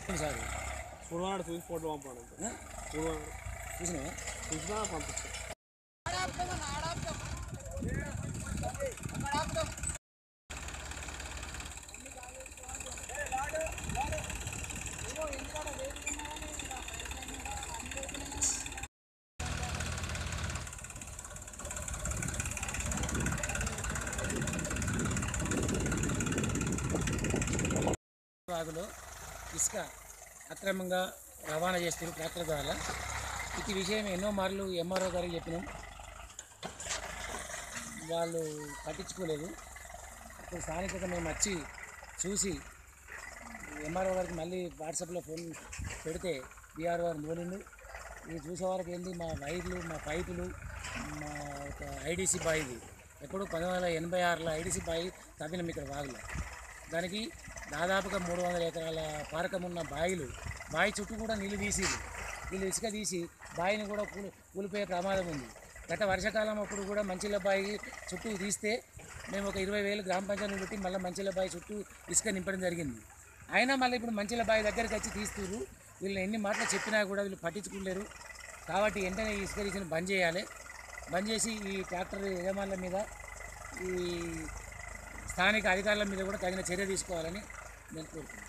sir చూడవాడు చూసి photo పంపాడు అంతే చూడవాడు చూసినావా చూసినా పంపిస్తాను వాగులో ఇసుక అక్రమంగా రవాణా చేస్తారు ట్రాక్టర్ ద్వారా ఇది విషయం ఎన్నో మార్లు ఎంఆర్ఓ గారికి చెప్పినాం వాళ్ళు పట్టించుకోలేదు ఇప్పుడు స్థానికంగా మేము వచ్చి చూసి ఎంఆర్ఓ గారికి మళ్ళీ వాట్సాప్లో ఫోన్ పెడితే బీఆర్ వారు మోలిండు ఇది చూసే వరకు ఏంది మా వైర్లు మా పైపులు మా ఒక ఐడీసీ బాయిది ఎప్పుడు పంతొమ్మిది వందల ఎనభై ఆరులో ఐడీసీ బాయి తవ్వినాం ఇక్కడ వాగులో దానికి దాదాపుగా మూడు వందల ఎకరాల పారకం ఉన్న బాయిలు బావి చుట్టూ కూడా నీళ్లు తీసి వీళ్ళు ఇసుక తీసి బావిని కూడా కూలి కూలిపోయే ప్రమాదం ఉంది గత వర్షాకాలం అప్పుడు కూడా మంచిల బావి చుట్టూ తీస్తే మేము ఒక ఇరవై వేలు గ్రామ పంచాయతీ పెట్టి మళ్ళీ మంచిల బావి చుట్టూ ఇసుక నింపడం జరిగింది అయినా మళ్ళీ ఇప్పుడు మంచిల బావి దగ్గరికి వచ్చి తీస్తున్నారు వీళ్ళు ఎన్ని మాటలు చెప్పినా కూడా వీళ్ళు పట్టించుకోలేరు కాబట్టి వెంటనే ఈ ఇసుక తీసిన బంద్ చేయాలి బంద్ చేసి ఈ ట్రాక్టర్ యజమానుల మీద ఈ స్థానిక అధికారుల మీద కూడా తగిన చర్య తీసుకోవాలని నేను కోరుతున్నాను